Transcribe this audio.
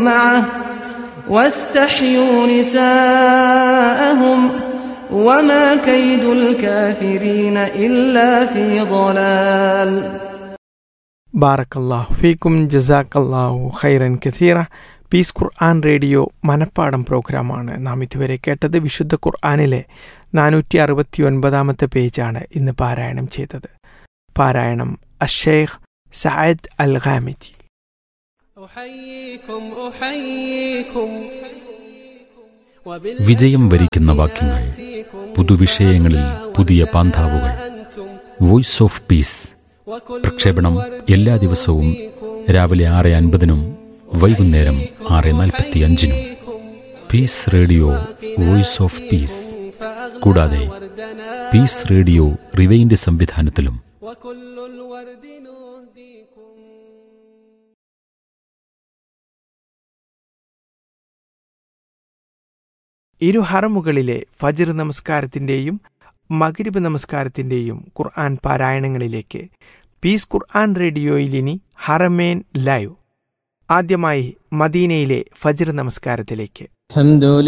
معه واستحيوا نساءهم وما كيد الكافرين إلا في ضلال ബാറക്കല്ലാഹു ഫീക്കും ജസാക്കല്ലാഹു ഖൈറൻ കഥീറ പീസ് ഖുർആൻ റേഡിയോ മനപ്പാടം പ്രോഗ്രാമാണ് നാം ഇതുവരെ കേട്ടത് വിശുദ്ധ ഖുർആാനിലെ നാനൂറ്റി അറുപത്തി ഒൻപതാമത്തെ പേജാണ് ഇന്ന് പാരായണം ചെയ്തത് പാരായണം അഷേഖ് സയദ് അൽ ഖാമിജി أحييكم أحييكم വിജയം വരിക്കുന്ന വാക്യങ്ങൾ പുതുവിഷയങ്ങളിൽ പുതിയ പാന്താവുകൾ വോയിസ് ഓഫ് പീസ് പ്രക്ഷേപണം എല്ലാ ദിവസവും രാവിലെ ആറ് അൻപതിനും വൈകുന്നേരം ആറ് നാൽപ്പത്തി അഞ്ചിനും peace radio voice of peace കൂടാതെ പീസ് റേഡിയോ റിവൈൻഡ് സംവിധാനത്തിലും وكل الورد نهديكم ഇരു ഹറമുകളിലെ ഫജ്ർ നമസ്കാരത്തിൻ്റെയും മഗ്രിബ് നമസ്കാരത്തിൻ്റെയും ഖുർആൻ പാരായണങ്ങളിലേക്ക് പീസ് ഖുർആൻ റേഡിയോയിൽ ഇനി ഹറമേൻ ലൈവ് ആദ്യമായി മദീനയിലെ ഫജ്ർ നമസ്കാരത്തിലേക്ക് الحمد